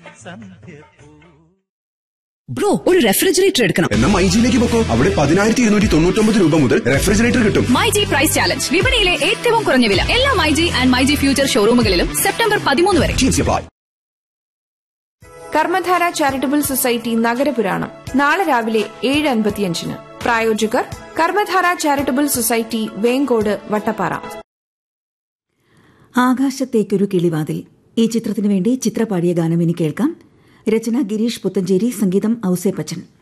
Bro ഒരു refrigerator എടുക്കണം എന്നാ മൈജിയിലേക്ക് പൊക്കോ അവിടെ പതിനായിരത്തി ഇരുന്നൂറ്റി തൊണ്ണൂറ്റൊമ്പത് രൂപ മുതൽ റെഫ്രിജറേറ്റർ കിട്ടും മൈജി പ്രൈസ് ചാലഞ്ച് വിപണിയിലെ ഏറ്റവും കുറഞ്ഞ വില എല്ലാ മൈജി ആൻഡ് മൈജി ഫ്യൂച്ചർ ഷോറൂമുകളിലും സെപ്റ്റംബർ പതിമൂന്ന് വരെ Jeans apply. Karmadhara charitable society നഗരപുരാണം നാളെ രാവിലെ ഏഴ് അൻപത്തിയഞ്ചിന് പ്രായോജകർ കർമ്മധാര ചാരിറ്റബിൾ സൊസൈറ്റി വേങ്കോട് വട്ടപ്പാറ ആകാശത്തേക്കൊരു കിളിവാതിൽ ഈ ചിത്രത്തിനു വേണ്ടി ചിത്ര പാടിയ ഗാനം ഇനി കേൾക്കാം രചന ഗിരീഷ് പുത്തഞ്ചേരി സംഗീതം ഔസേപ്പച്ചൻ